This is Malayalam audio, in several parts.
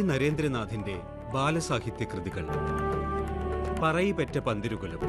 നരേന്ദ്രനാഥിന്റെ ബാലസാഹിത്യ കൃതികൾ പറയിപെറ്റ പന്തിരുകുലം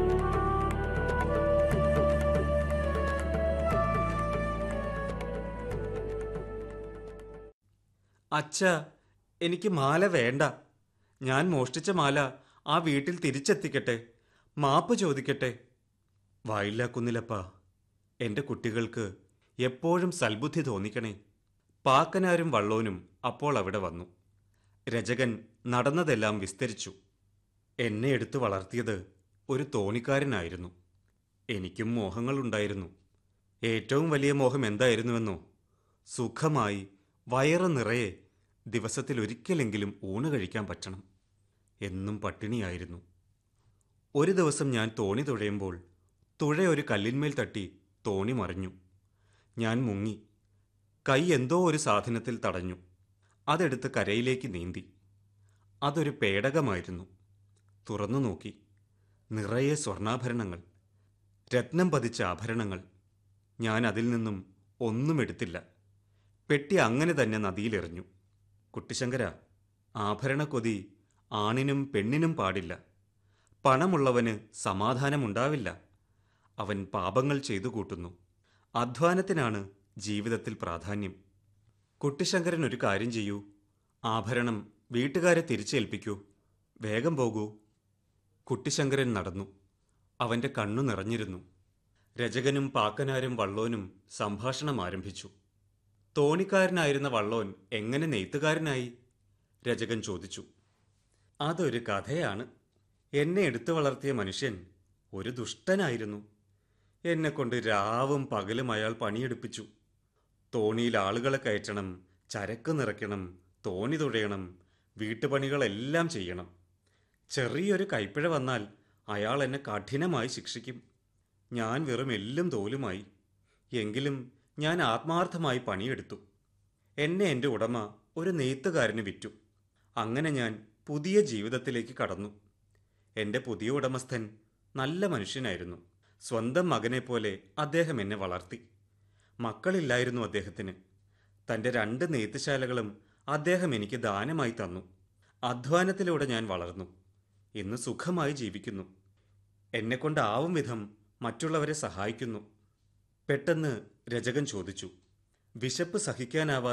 അച്ഛ എനിക്ക് മാല വേണ്ട ഞാൻ മോഷ്ടിച്ച മാല ആ വീട്ടിൽ തിരിച്ചെത്തിക്കട്ടെ മാപ്പ് ചോദിക്കട്ടെ വായില്ല കുന്നിലപ്പ എൻ്റെ കുട്ടികൾക്ക് എപ്പോഴും സൽബുദ്ധി തോന്നിക്കണേ പാക്കനാരും വള്ളോനും അപ്പോൾ അവിടെ വന്നു രചകൻ നടന്നതെല്ലാം വിസ്തരിച്ചു എന്നെ എടുത്തു വളർത്തിയത് ഒരു തോണിക്കാരനായിരുന്നു എനിക്കും മോഹങ്ങളുണ്ടായിരുന്നു ഏറ്റവും വലിയ മോഹം എന്തായിരുന്നുവെന്നോ സുഖമായി വയറ് നിറയെ ദിവസത്തിൽ ഒരിക്കലെങ്കിലും ഊണ് കഴിക്കാൻ പറ്റണം എന്നും പട്ടിണിയായിരുന്നു ഒരു ദിവസം ഞാൻ തോണി തുഴയുമ്പോൾ തുഴ ഒരു കല്ലിന്മേൽ തട്ടി തോണി മറിഞ്ഞു ഞാൻ മുങ്ങി കൈ എന്തോ ഒരു സാധനത്തിൽ തടഞ്ഞു അതെടുത്ത് കരയിലേക്ക് നീന്തി അതൊരു പേടകമായിരുന്നു തുറന്നു നോക്കി നിറയെ സ്വർണ്ണാഭരണങ്ങൾ രത്നം പതിച്ച ആഭരണങ്ങൾ ഞാൻ അതിൽ നിന്നും ഒന്നും എടുത്തില്ല പെട്ടി അങ്ങനെ തന്നെ നദിയിലെറിഞ്ഞു കുട്ടിശങ്കര ആഭരണക്കൊതി ആണിനും പെണ്ണിനും പാടില്ല പണമുള്ളവന് സമാധാനമുണ്ടാവില്ല അവൻ പാപങ്ങൾ ചെയ്തു കൂട്ടുന്നു അധ്വാനത്തിനാണ് ജീവിതത്തിൽ പ്രാധാന്യം കുട്ടിശങ്കരൻ ഒരു കാര്യം ചെയ്യൂ ആഭരണം വീട്ടുകാരെ തിരിച്ചേൽപ്പിക്കൂ വേഗം പോകൂ കുട്ടിശങ്കരൻ നടന്നു അവന്റെ കണ്ണു നിറഞ്ഞിരുന്നു രചകനും പാക്കനാരും വള്ളോനും സംഭാഷണം ആരംഭിച്ചു തോണിക്കാരനായിരുന്ന വള്ളോൻ എങ്ങനെ നെയ്ത്തുകാരനായി രചകൻ ചോദിച്ചു അതൊരു കഥയാണ് എന്നെ എടുത്തു വളർത്തിയ മനുഷ്യൻ ഒരു ദുഷ്ടനായിരുന്നു എന്നെക്കൊണ്ട് രാവും പകലും അയാൾ പണിയെടുപ്പിച്ചു തോണിയിൽ ആളുകളെ കയറ്റണം ചരക്ക് നിറയ്ക്കണം തോണി തുഴയണം വീട്ടുപണികളെല്ലാം ചെയ്യണം ചെറിയൊരു കൈപ്പിഴ വന്നാൽ അയാൾ എന്നെ കഠിനമായി ശിക്ഷിക്കും ഞാൻ വെറും എല്ലും തോലുമായി എങ്കിലും ഞാൻ ആത്മാർത്ഥമായി പണിയെടുത്തു എന്നെ എൻ്റെ ഉടമ ഒരു നെയ്ത്തുകാരന് വിറ്റു അങ്ങനെ ഞാൻ പുതിയ ജീവിതത്തിലേക്ക് കടന്നു എൻ്റെ പുതിയ ഉടമസ്ഥൻ നല്ല മനുഷ്യനായിരുന്നു സ്വന്തം മകനെപ്പോലെ അദ്ദേഹം എന്നെ വളർത്തി മക്കളില്ലായിരുന്നു അദ്ദേഹത്തിന് തൻ്റെ രണ്ട് നെയ്ത്തുശാലകളും അദ്ദേഹം എനിക്ക് ദാനമായി തന്നു അധ്വാനത്തിലൂടെ ഞാൻ വളർന്നു ഇന്ന് സുഖമായി ജീവിക്കുന്നു എന്നെക്കൊണ്ടാവും വിധം മറ്റുള്ളവരെ സഹായിക്കുന്നു പെട്ടെന്ന് രചകൻ ചോദിച്ചു വിശപ്പ് സഹിക്കാനാവാതെ